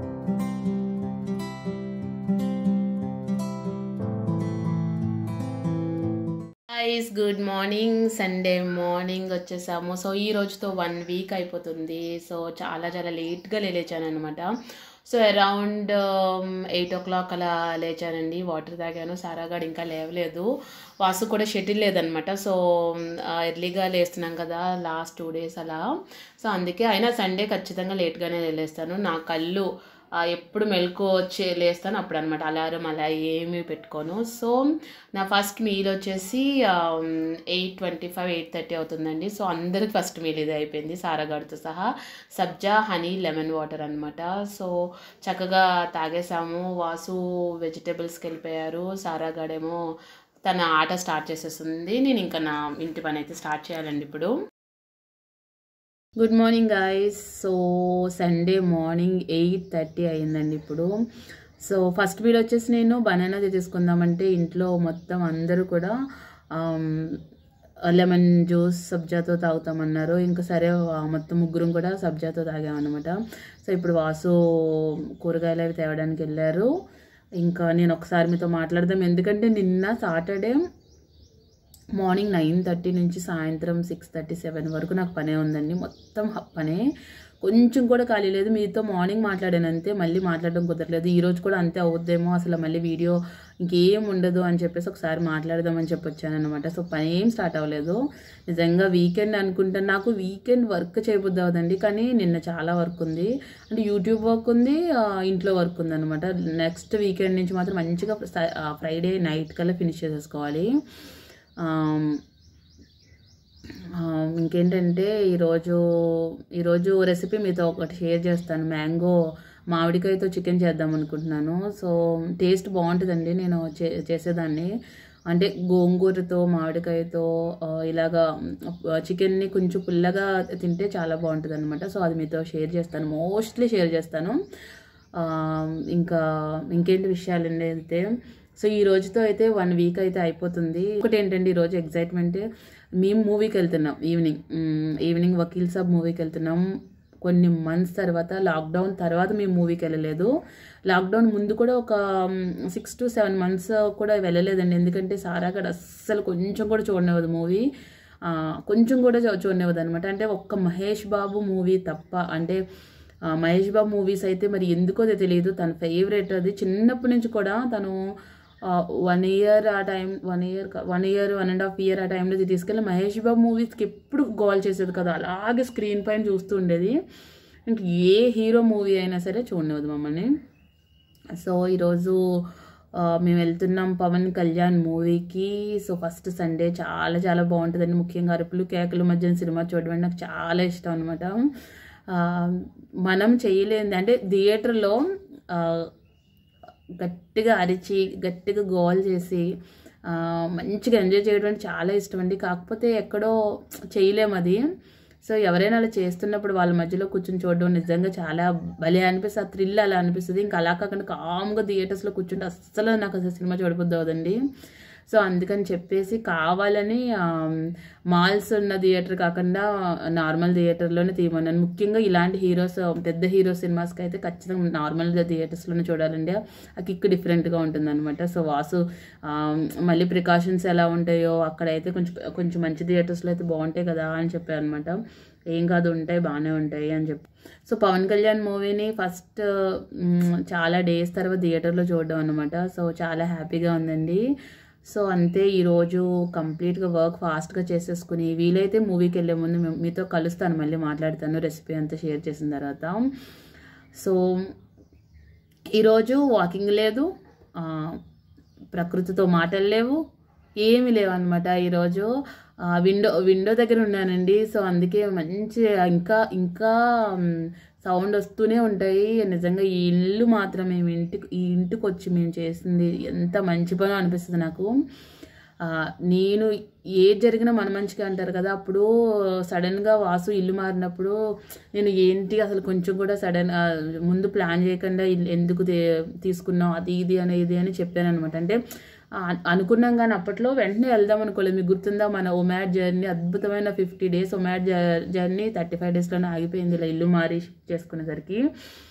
guys good morning Sunday morning వచ్చేసాము so ఈ రోజుతో వన్ వీక్ అయిపోతుంది సో చాలా చాలా లేట్గా లేచాను అనమాట so around eight o'clock అలా లేచానండి వాటర్ తాగాను సారాగాడు ఇంకా లేవలేదు వాసు కూడా షటిల్ లేదనమాట సో ఎర్లీగా లేస్తున్నాం కదా లాస్ట్ టూ డేస్ అలా సో అందుకే అయినా సండే ఖచ్చితంగా లేట్గానే లేస్తాను నా కళ్ళు ఆ, ఎప్పుడు మెలకు వచ్చి లేస్తాను అప్పుడు అనమాట అలారం అలా ఏమీ పెట్టుకోను సో నా ఫస్ట్ మీల్ వచ్చేసి eight twenty five eight thirty అవుతుందండి సో అందరికి ఫస్ట్ మీల్ ఇది అయిపోయింది సారాగాడితో సహా సబ్జా హనీ లెమన్ వాటర్ అనమాట సో చక్కగా తాగేసాము వాసు వెజిటేబుల్స్కి వెళ్ళిపోయారు సారాగాడేమో తన ఆట స్టార్ట్ చేసేస్తుంది నేను ఇంకా నా ఇంటి పని అయితే స్టార్ట్ చేయాలండి ఇప్పుడు good morning guys so Sunday morning eight thirty అయిందండి ఇప్పుడు సో ఫస్ట్ వీడియో వచ్చేసి నేను బనానా తీసుకుందామంటే ఇంట్లో మొత్తం అందరూ కూడా లెమన్ జ్యూస్ సబ్జాతో తాగుతామన్నారు ఇంకా సరే ఆ మొత్తం ముగ్గురం కూడా సబ్జాతో తాగామన్నమాట సో ఇప్పుడు వాసు కూరగాయలు అవి తేవడానికి వెళ్ళారు ఇంకా నేను ఒకసారి మీతో మాట్లాడదాం ఎందుకంటే నిన్న సాటర్డే మార్నింగ్ నైన్ థర్టీ నుంచి సాయంత్రం సిక్స్ థర్టీ సెవెన్ వరకు నాకు పనే ఉందండి మొత్తం హ- పనే కొంచెం కూడా ఖాళీ లేదు మీతో మార్నింగ్ మాట్లాడాను అంతే మళ్ళీ మాట్లాడడం కుదరలేదు ఈ రోజు కూడా అంతే అవుద్దేమో అసలు మళ్ళీ వీడియో ఇంకేం ఉండదు అని చెప్పేసి ఒకసారి మాట్లాడదామని చెప్పి వచ్చాను అనమాట సో పని ఏం స్టార్ట్ అవ్వలేదు నిజంగా వీకెండ్ అనుకుంటాను నాకు వీకెండ్ వర్క్ చేయబుద్ది అవదండి కానీ నిన్న చాలా వర్క్ ఉంది అంటే యూట్యూబ్ వర్క్ ఉంది ఆ, ఇంట్లో వర్క్ ఉంది అనమాట నెక్స్ట్ వీకెండ్ నుంచి మాత్రం మంచిగా ఫ్రైడే నైట్ కల్లా ఫినిష్ చేసేసుకోవాలి ఆమ్, ఆ, ఇంకేంటంటే ఈరోజు ఈరోజు రెసిపీ మీతో ఒకటి షేర్ చేస్తాను మ్యాంగో మామిడికాయతో చికెన్ చేద్దాం అనుకుంటున్నాను సో టేస్ట్ బాగుంటుందండి నేను చే చేసేదాన్ని అంటే గోంగూరతో మామిడికాయతో ఆ, ఇలాగా ఆ, చికెన్ని కొంచెం పుల్లగా తింటే చాలా బాగుంటుంది అనమాట సో అది మీతో షేర్ చేస్తాను మోస్ట్లీ షేర్ చేస్తాను ఆ, ఇంకా ఇంకేంటి విషయాలండి అయితే సో ఈ రోజుతో అయితే వన్ వీక్ అయితే అయిపోతుంది ఒకటి ఏంటంటే ఈ రోజు ఎగ్జైట్మెంట్ మేము మూవీకి వెళ్తున్నాం ఈవినింగ్ మ్, ఈవినింగ్ వకీల్ సాబ్ మూవీకి వెళ్తున్నాం కొన్ని మంత్స్ తర్వాత లాక్డౌన్ తర్వాత మేము మూవీకి వెళ్ళలేదు లాక్డౌన్ ముందు కూడా ఒక సిక్స్ టు సెవెన్ మంత్స్ కూడా వెళ్ళలేదండి ఎందుకంటే సారాగడ్ అస్సలు కొంచెం కూడా చూడనివ్వదు మూవీ కొంచెం కూడా చూ- చూడనివ్వదు అనమాట అంటే ఒక్క మహేష్ బాబు మూవీ తప్ప అంటే ఆ, మహేష్ బాబు మూవీస్ అయితే మరి ఎందుకో తెలియదు తన ఫేవరెట్ అది చిన్నప్పటి నుంచి కూడా తను వన్ ఇయర్ ఆ time one year one year one and half year ఆ టైంలో తీసుకెళ్ళి మహేష్ బాబు మూవీస్కి ఎప్పుడు గోల్ చేసేది కదా అలాగే స్క్రీన్ పైన చూస్తూ ఉండేది ఇంక ఏ హీరో మూవీ అయినా సరే చూడనివ్వదు మమ్మల్ని సో ఈరోజు ఆ, మేము వెళ్తున్నాం పవన్ కళ్యాణ్ మూవీకి సో ఫస్ట్ సండే చాలా చాలా బాగుంటుందండి ముఖ్యంగా అరుపులు కేకలు మధ్యన సినిమా చూడడం అంటే నాకు చాలా ఇష్టం అనమాట మనం చేయలేంది అంటే థియేటర్లో ఆ, గట్టిగా అరిచి గట్టిగా గోల్ చేసి ఆ, మంచిగా ఎంజాయ్ చేయడం అంటే చాలా ఇష్టం అండి కాకపోతే ఎక్కడో చేయలేము అది సో ఎవరైనా అలా చేస్తున్నప్పుడు వాళ్ళ మధ్యలో కూర్చొని చూడడం నిజంగా చాలా భలే అనిపిస్తుంది ఆ థ్రిల్ అలా అనిపిస్తుంది ఇంకా అలా కాకుండా కామ్గా థియేటర్స్లో కూర్చుంటే అస్సలు నాకు అసలు సినిమా చూడబుద్ది అవదండి సో అందుకని చెప్పేసి కావాలని మాల్స్ ఉన్న థియేటర్ కాకుండా నార్మల్ థియేటర్లోనే తీయమన్నాను ముఖ్యంగా ఇలాంటి హీరోస్ పెద్ద హీరో సినిమాస్కి అయితే ఖచ్చితంగా నార్మల్గా థియేటర్స్లోనే చూడాలండి ఆ కిక్ డిఫరెంట్గా ఉంటుందన్నమాట సో వాసు ఆ, మళ్ళీ ప్రికాషన్స్ ఎలా ఉంటాయో అక్కడైతే కొంచెం కొంచెం మంచి థియేటర్స్లో అయితే బాగుంటాయి కదా అని చెప్పారు అనమాట ఏం కాదు ఉంటాయి బాగానే ఉంటాయి అని చెప్పి సో పవన్ కళ్యాణ్ మూవీని ఫస్ట్ మ్, చాలా డేస్ తర్వాత థియేటర్లో చూడడం అనమాట సో చాలా హ్యాపీగా ఉందండి సో అంతే ఈరోజు కంప్లీట్గా వర్క్ ఫాస్ట్గా చేసేసుకుని వీలైతే మూవీకి వెళ్ళే ముందు మీ- మీతో కలుస్తాను మళ్ళీ మాట్లాడతాను రెసిపీ అంతా షేర్ చేసిన తర్వాత సో ఈరోజు వాకింగ్ లేదు ఆ, ప్రకృతితో మాటలు లేవు ఏమి లేవు అనమాట ఈరోజు ఆ, విండో విండో దగ్గర ఉన్నానండి సో అందుకే మంచి ఇంకా ఇంకా సౌండ్ వస్తూనే ఉంటాయి నిజంగా ఈ ఇల్లు మాత్రం మేము ఇంటికి ఈ ఇంటికి వచ్చి మేము చేసింది ఎంత మంచి పని అనిపిస్తుంది నాకు ఆ, నేను ఏది జరిగినా మన మంచిగా అంటారు కదా అప్పుడు సడన్గా వాసు ఇల్లు మారినప్పుడు నేను ఏంటి అసలు కొంచెం కూడా సడన్ ఆ, ముందు ప్లాన్ చేయకుండా ఇల్లు ఎందుకు తే- తీసుకున్నాం అది ఇది అని ఇది అని చెప్పాను అనమాట అంటే ఆ, అనుకున్నాం కానీ అప్పట్లో వెంటనే వెళ్దాం అనుకోలేదు మీకు గుర్తుందా మన ఒమాడ్ జర్నీ అద్భుతమైన fifty days OMAD journey thirty five డేస్లోనే ఆగిపోయింది ఇలా ఇల్లు మారి షిఫ్ట్ చేసుకునేసరికి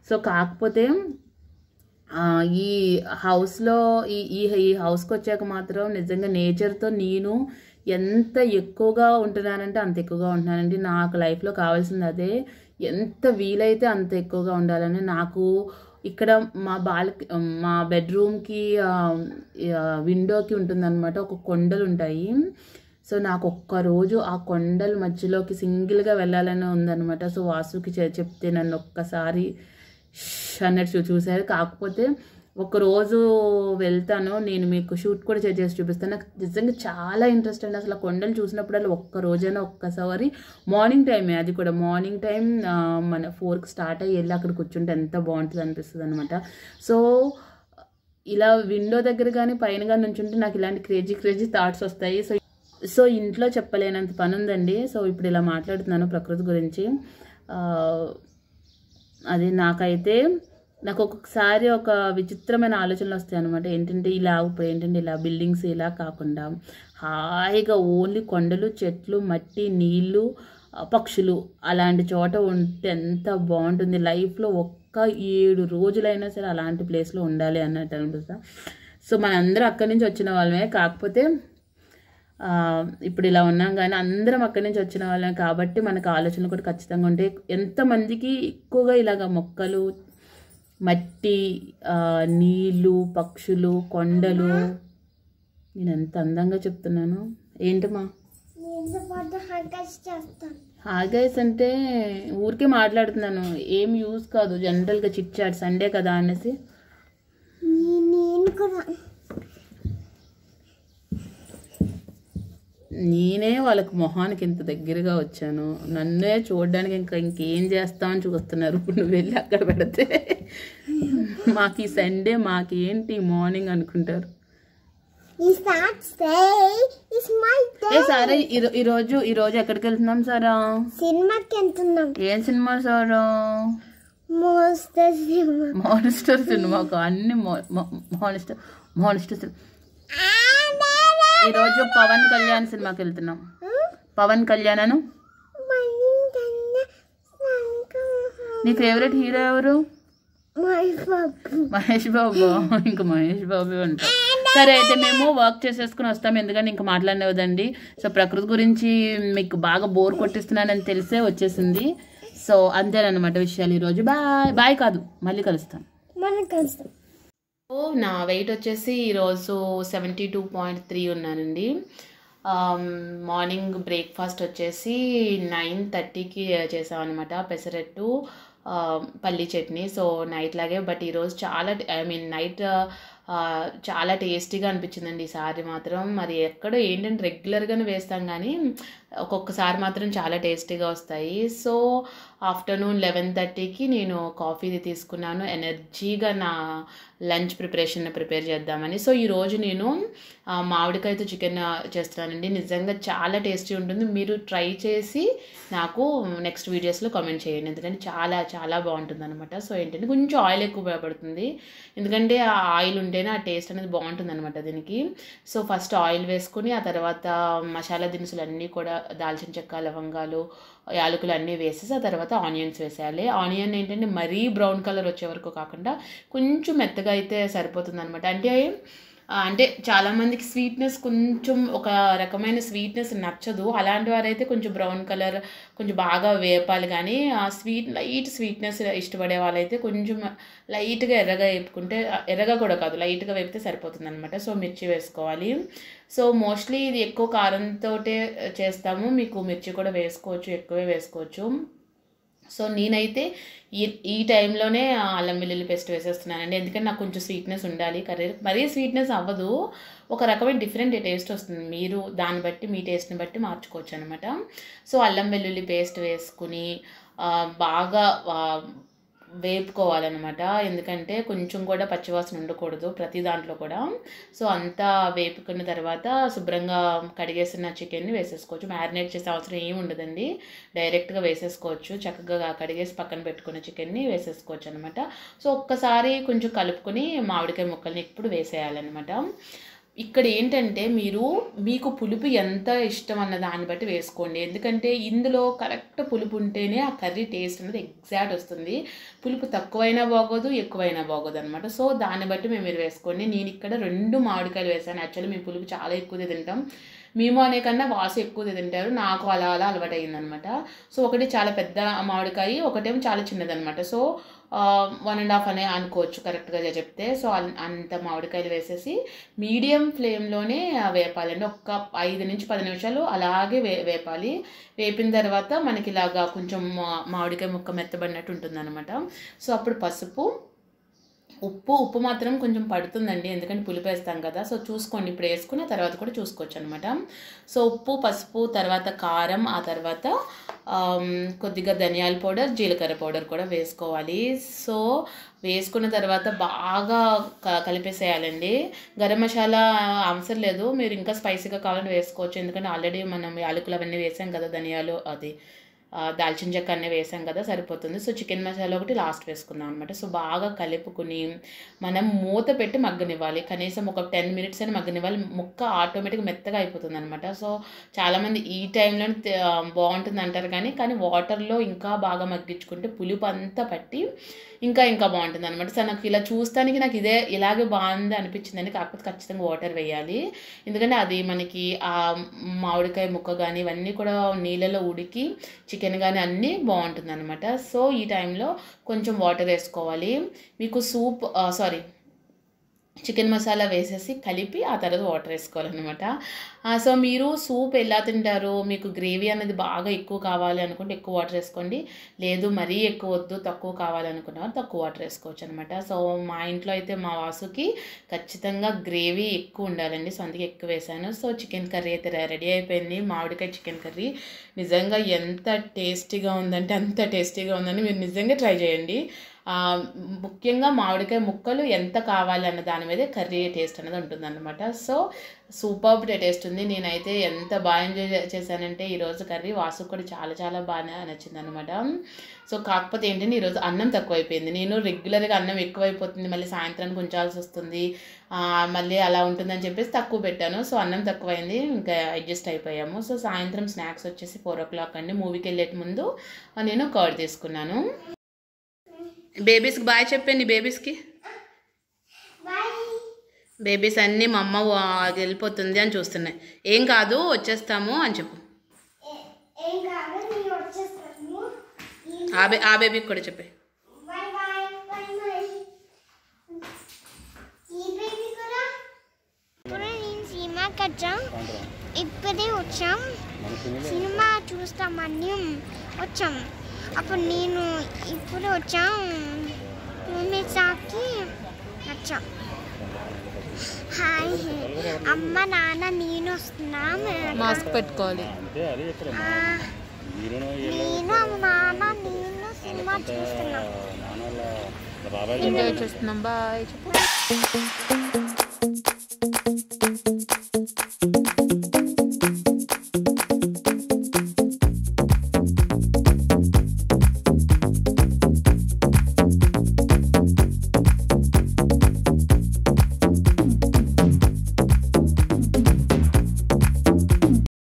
సో కాకపోతే ఆ, ఈ హౌస్లో ఈ ఈ ఈ హౌస్కి వచ్చాక మాత్రం నిజంగా నేచర్తో నేను ఎంత ఎక్కువగా ఉంటున్నానంటే అంత ఎక్కువగా ఉంటున్నానండి నాకు లైఫ్లో కావాల్సింది అదే ఎంత వీలైతే అంత ఎక్కువగా ఉండాలని నాకు ఇక్కడ మా బాల్క మా బెడ్రూమ్కి విండోకి ఉంటుందన్నమాట ఒక కొండలు ఉంటాయి సో నాకు ఒక్క రోజు ఆ కొండల మధ్యలోకి సింగిల్గా వెళ్ళాలని ఉందన్నమాట సో వాసుకి చె- చెప్తే నన్ను ఒక్కసారి ష్ అన్నట్టు చూ- చూశారు కాకపోతే ఒక రోజు వెళ్తాను నేను మీకు షూట్ కూడా చే- చేసి చూపిస్తాను నాకు నిజంగా చాలా ఇంట్రెస్ట్ అండి అసలు ఆ కొండలు చూసినప్పుడల్లా ఒక్క రోజైనా ఒక్కసారి మార్నింగ్ టైమే అది కూడా మార్నింగ్ టైం ఆ, మన ఫోర్కి స్టార్ట్ అయ్యి వెళ్ళి అక్కడ కూర్చుంటే ఎంత బాగుంటుంది అనిపిస్తుంది అనమాట సో ఇలా విండో దగ్గర కానీ పైన కానీ నుంచుంటే నాకు ఇలాంటి క్రేజీ క్రేజీ థాట్స్ వస్తాయి సో సో ఇంట్లో చెప్పలేనంత పని ఉందండి సో ఇప్పుడు ఇలా మాట్లాడుతున్నాను ప్రకృతి గురించి ఆ, అది నాకైతే నాకు ఒక్కొక్కసారి ఒక విచిత్రమైన ఆలోచనలు వస్తాయి అనమాట ఏంటంటే ఇలా ఇప్పుడు ఏంటంటే ఇలా బిల్డింగ్స్ ఇలా కాకుండా హాయిగా ఓన్లీ కొండలు చెట్లు మట్టి నీళ్ళు ఆ, పక్షులు అలాంటి చోట ఉంటే ఎంత బాగుంటుంది లైఫ్లో ఒక్క ఏడు రోజులైనా సరే అలాంటి ప్లేస్లో ఉండాలి అన్నట్టు అనిపిస్తా సో మనందరం అక్కడి నుంచి వచ్చిన వాళ్ళమే కాకపోతే ఆ, ఇప్పుడు ఇలా ఉన్నాం కానీ అందరం అక్కడి నుంచి వచ్చిన వాళ్ళం కాబట్టి మనకు ఆలోచనలు కూడా ఖచ్చితంగా ఉంటాయి ఎంతమందికి ఎక్కువగా ఇలాగ మొక్కలు మట్టి ఆ, నీళ్ళు పక్షులు కొండలు నేను ఎంత అందంగా చెప్తున్నాను ఏంటమ్మా నీళ్ళ పాటు హగ్గస్ చేస్తాను హాగైస్ అంటే ఊరికే మాట్లాడుతున్నాను ఏం యూజ్ కాదు జనరల్గా చిట్ చాట్ సండే కదా అనేసి నీ- నేను కూడా నేనే వాళ్ళకి మొహానికి ఇంత దగ్గరగా వచ్చాను నన్నే చూడడానికి ఇంకా ఇంకేం చేస్తామని చూస్తున్నారు ఇప్పుడు నువ్వు వెళ్ళి అక్కడ పెడితే మాకు ఈ సండే మాకేంటి మార్నింగ్ అనుకుంటారు ఈ సాటర్డే ఇస్ మై డే ఏ సారా ఈరో- ఈరోజు ఈరోజు ఎక్కడికి వెళ్తున్నాం సారా సినిమాకి వెళ్తున్నాం ఏం సినిమా సారా మోస్టర్ సినిమా మానిస్టర్ సినిమాకు అన్ని మానిస్టర్ మానిస్టర్ సినిమా ఈరోజు పవన్ కళ్యాణ్ సినిమాకి వెళ్తున్నాం పవన్ కళ్యాణ్ నీ ఫేవరెట్ హీరో ఎవరు మై బాబు మహేష్ బాబు ఇంకా మహేష్ బాబు అంట సరే అయితే మేము వర్క్ చేసేసుకుని వస్తాం ఎందుకంటే ఇంకా మాట్లాడలేదండి సో ప్రకృతి గురించి మీకు బాగా బోర్ కొట్టిస్తున్నానని తెలిసే వచ్చేసింది సో అంతేనమాట విషయాలు ఈరోజు బాయ్ బాయ్ కాదు మళ్ళీ కలుస్తాం మనం కలుస్తాం సో నా వెయిట్ వచ్చేసి ఈరోజు సెవెంటీ టూ పాయింట్ త్రీ ఉన్నానండి ఆమ్, మార్నింగ్ బ్రేక్ఫాస్ట్ వచ్చేసి నైన్ థర్టీకి చేసామన్నమాట పెసరట్టు ఆ, పల్లి చట్నీ సో నైట్ లాగే బట్ ఈరోజు చాలా ఐ మీన్ నైట్ ఆ, చాలా టేస్టీగా అనిపించిందండి ఈసారి మాత్రం మరి ఎక్కడో ఏంటంటే రెగ్యులర్గానే వేస్తాం కానీ ఒక్కొక్కసారి మాత్రం చాలా టేస్టీగా వస్తాయి సో ఆఫ్టర్నూన్ లెవెన్ థర్టీకి నేను కాఫీ తీసుకున్నాను ఎనర్జీగా నా లంచ్ ప్రిపరేషన్ ప్రిపేర్ చేద్దామని సో ఈరోజు నేను ఆ, మామిడికాయతో చికెన్ చేస్తున్నానండి నిజంగా చాలా టేస్టీ ఉంటుంది మీరు ట్రై చేసి నాకు నెక్స్ట్ వీడియోస్లో కామెంట్ చేయండి ఎందుకంటే చాలా చాలా బాగుంటుంది అనమాట సో ఏంటంటే కొంచెం ఆయిల్ ఎక్కువ పడుతుంది ఎందుకంటే ఆ ఆయిల్ ఉంటేనే ఆ టేస్ట్ అనేది బాగుంటుంది అనమాట దీనికి సో ఫస్ట్ ఆయిల్ వేసుకుని ఆ తర్వాత మసాలా దినుసులు అన్నీ కూడా దాల్చిన చెక్క లవంగాలు యాలకులు అన్నీ వేసేసి ఆ తర్వాత ఆనియన్స్ వేసేయాలి ఆనియన్ ఏంటంటే మరీ బ్రౌన్ కలర్ వచ్చే వరకు కాకుండా కొంచెం మెత్తగా అయితే సరిపోతుంది అనమాట అంటే ఆ, అంటే చాలామందికి స్వీట్నెస్ కొంచెం ఒక రకమైన స్వీట్నెస్ నచ్చదు అలాంటి వారైతే కొంచెం బ్రౌన్ కలర్ కొంచెం బాగా వేపాలి కానీ ఆ స్వీట్ లైట్ స్వీట్నెస్ ఇష్టపడే వాళ్ళైతే కొంచెం లైట్గా ఎర్రగా వేపుకుంటే ఎర్రగా కూడా కాదు లైట్గా వేపితే సరిపోతుంది అనమాట సో మిర్చి వేసుకోవాలి సో మోస్ట్లీ ఇది ఎక్కువ కారంతో చేస్తాము మీకు మిర్చి కూడా వేసుకోవచ్చు ఎక్కువే వేసుకోవచ్చు సో నేనైతే ఈ ఈ టైంలోనే ఆ అల్లం వెల్లుల్లి పేస్ట్ వేసేస్తున్నానండి ఎందుకంటే నాకు కొంచెం స్వీట్నెస్ ఉండాలి కర్రీ మరీ స్వీట్నెస్ అవ్వదు ఒక రకమైన డిఫరెంట్ టేస్ట్ వస్తుంది మీరు దాన్ని బట్టి మీ టేస్ట్ని బట్టి మార్చుకోవచ్చు అనమాట సో అల్లం వెల్లుల్లి పేస్ట్ వేసుకుని ఆ, బాగా ఆ, వేపుకోవాలన్నమాట ఎందుకంటే కొంచెం కూడా పచ్చివాసన ఉండకూడదు ప్రతి దాంట్లో కూడా సో అంతా వేపుకున్న తర్వాత శుభ్రంగా కడిగేసిన చికెన్ని వేసేసుకోవచ్చు మ్యారినేట్ చేసే అవసరం ఏమి ఉండదండి డైరెక్ట్గా వేసేసుకోవచ్చు చక్కగా కడిగేసి పక్కన పెట్టుకున్న చికెన్ని వేసేసుకోవచ్చు అనమాట సో ఒక్కసారి కొంచెం కలుపుకొని మామిడికాయ ముక్కల్ని ఇప్పుడు వేసేయాలన్నమాట ఇక్కడ ఏంటంటే మీరు మీకు పులుపు ఎంత ఇష్టం అన్న దాన్ని బట్టి వేసుకోండి ఎందుకంటే ఇందులో కరెక్ట్ పులుపు ఉంటేనే ఆ కర్రీ టేస్ట్ అనేది ఎగ్జాక్ట్ వస్తుంది పులుపు తక్కువైనా బాగోదు ఎక్కువైనా బాగోదు అనమాట సో దాన్ని బట్టి మేము మీరు వేసుకోండి నేను ఇక్కడ రెండు మామిడికాయలు వేసాను యాక్చువల్లీ మేము పులుపు చాలా ఎక్కువ తింటాం మేము అనే కన్నా వాసు ఎక్కువ తింటారు నాకు అలా అలా అలవాటు అయ్యిందనమాట సో ఒకటి చాలా పెద్ద మామిడికాయ ఒకటేమో చాలా చిన్నదనమాట సో వన్ అండ్ హాఫ్ అనే అనుకోవచ్చు కరెక్ట్గా చెప్తే సో అన్- అంత మామిడికాయలు వేసేసి మీడియం ఫ్లేమ్లోనే వేపాలండి ఒక్క ఐదు నుంచి పది నిమిషాలు అలాగే వే వేపాలి వేపిన తర్వాత మనకి ఇలాగా కొంచెం మా- మామిడికాయ ముక్క మెత్తబడినట్టు ఉంటుందన్నమాట సో అప్పుడు పసుపు ఉప్పు ఉప్పు మాత్రం కొంచెం పడుతుందండి ఎందుకంటే పులుపు వేస్తాం కదా సో చూసుకోండి ఇప్పుడు వేసుకున్న తర్వాత కూడా చూసుకోవచ్చు అనమాట సో ఉప్పు పసుపు తర్వాత కారం ఆ తర్వాత ఆమ్, కొద్దిగా ధనియాల పౌడర్ జీలకర్ర పౌడర్ కూడా వేసుకోవాలి సో వేసుకున్న తర్వాత బాగా క కలిపేసేయాలండి గరం మసాలా అవసరం లేదు మీరు ఇంకా స్పైసీగా కావాలంటే వేసుకోవచ్చు ఎందుకంటే ఆల్రెడీ మనం యాలకులు అవన్నీ వేసాం కదా ధనియాలు అది ఆ, దాల్చిన చెక్క అన్నీ వేసాం కదా సరిపోతుంది సో చికెన్ మసాలా ఒకటి లాస్ట్ వేసుకుందాం అనమాట సో బాగా కలుపుకుని మనం మూత పెట్టి మగ్గనివ్వాలి కనీసం ఒక టెన్ మినిట్స్ అని మగ్గనివ్వాలి ముక్క ఆటోమేటిక్గా మెత్తగా అయిపోతుంది అనమాట సో చాలామంది ఈ టైంలో బాగుంటుంది అంటారు కానీ కానీ వాటర్లో ఇంకా బాగా మగ్గించుకుంటే పులుపు అంతా పట్టి ఇంకా ఇంకా బాగుంటుంది అనమాట సో నాకు ఇలా చూస్తానికి నాకు ఇదే ఇలాగే బాగుంది అనిపించిందండి కాకపోతే ఖచ్చితంగా వాటర్ వేయాలి ఎందుకంటే అది మనకి ఆ మామిడికాయ ముక్క కానీ ఇవన్నీ కూడా నీళ్ళలో ఉడికి చికెన్ కానీ అన్నీ బాగుంటుంది అనమాట సో ఈ టైంలో కొంచెం వాటర్ వేసుకోవాలి మీకు సూప్ సారీ చికెన్ మసాలా వేసేసి కలిపి ఆ తర్వాత వాటర్ వేసుకోవాలన్నమాట ఆ, సో మీరు సూప్ ఎలా తింటారు మీకు గ్రేవీ అనేది బాగా ఎక్కువ కావాలి అనుకుంటే ఎక్కువ వాటర్ వేసుకోండి లేదు మరీ ఎక్కువ వద్దు తక్కువ కావాలనుకున్న వాళ్ళు తక్కువ వాటర్ వేసుకోవచ్చు అనమాట సో మా ఇంట్లో అయితే మా వాసుకి ఖచ్చితంగా గ్రేవీ ఎక్కువ ఉండాలండి సో అందుకే ఎక్కువ వేసాను సో చికెన్ కర్రీ అయితే రెడీ అయిపోయింది మామిడికాయ చికెన్ కర్రీ నిజంగా ఎంత టేస్టీగా ఉందంటే అంత టేస్టీగా ఉందని మీరు నిజంగా ట్రై చేయండి ఆ, ముఖ్యంగా మామిడికాయ ముక్కలు ఎంత కావాలి అన్న దాని మీదే కర్రీ టేస్ట్ అనేది ఉంటుందన్నమాట సో సూపర్ టేస్ట్ ఉంది నేనైతే ఎంత బాగా ఎంజాయ్ చేశానంటే ఈరోజు కర్రీ వాసు కూడా చాలా చాలా బాగా నచ్చింది అనమాట సో కాకపోతే ఏంటంటే ఈరోజు అన్నం తక్కువైపోయింది నేను రెగ్యులర్గా అన్నం ఎక్కువైపోతుంది మళ్ళీ సాయంత్రానికి ఉంచాల్సి వస్తుంది ఆ, మళ్ళీ అలా ఉంటుందని చెప్పేసి తక్కువ పెట్టాను సో అన్నం తక్కువైంది ఇంకా అడ్జస్ట్ అయిపోయాము సో సాయంత్రం స్నాక్స్ వచ్చేసి ఫోర్ ఓ క్లాక్ అండి మూవీకి వెళ్ళే ముందు ఆ, నేను కర్డ్ తీసుకున్నాను బేబీస్కి బాయ్ చెప్పండి బేబీస్కి బేబీస్ అన్నీ మా అమ్మ వా- వెళ్ళిపోతుంది అని చూస్తున్నాయి ఏం కాదు వచ్చేస్తాము అని చెప్పు ఏం కాదు నేను వచ్చేస్తాను ఆ బే ఆ బేబీకి కూడా చెప్పే బాయ్ బాయ్ బాయ్ బాయ్ ఈ బేబీ కూడా ఇప్పుడు నేను సినిమాకి వచ్చాం ఇప్పుడే వచ్చాం సినిమా చూస్తామని వచ్చాం అప్పుడు నేను ఇప్పుడు వచ్చాం రూమ్మేట్స్కి వచ్చాం హాయ్ అమ్మ నాన్న నేను వస్తున్నాం మాస్క్ పెట్టుకోవాలి ఆ, నేను నాన్న నేను సినిమా చూస్తున్నాం ఎంజాయ్ చేస్తున్నాం బాయ్ చెప్పు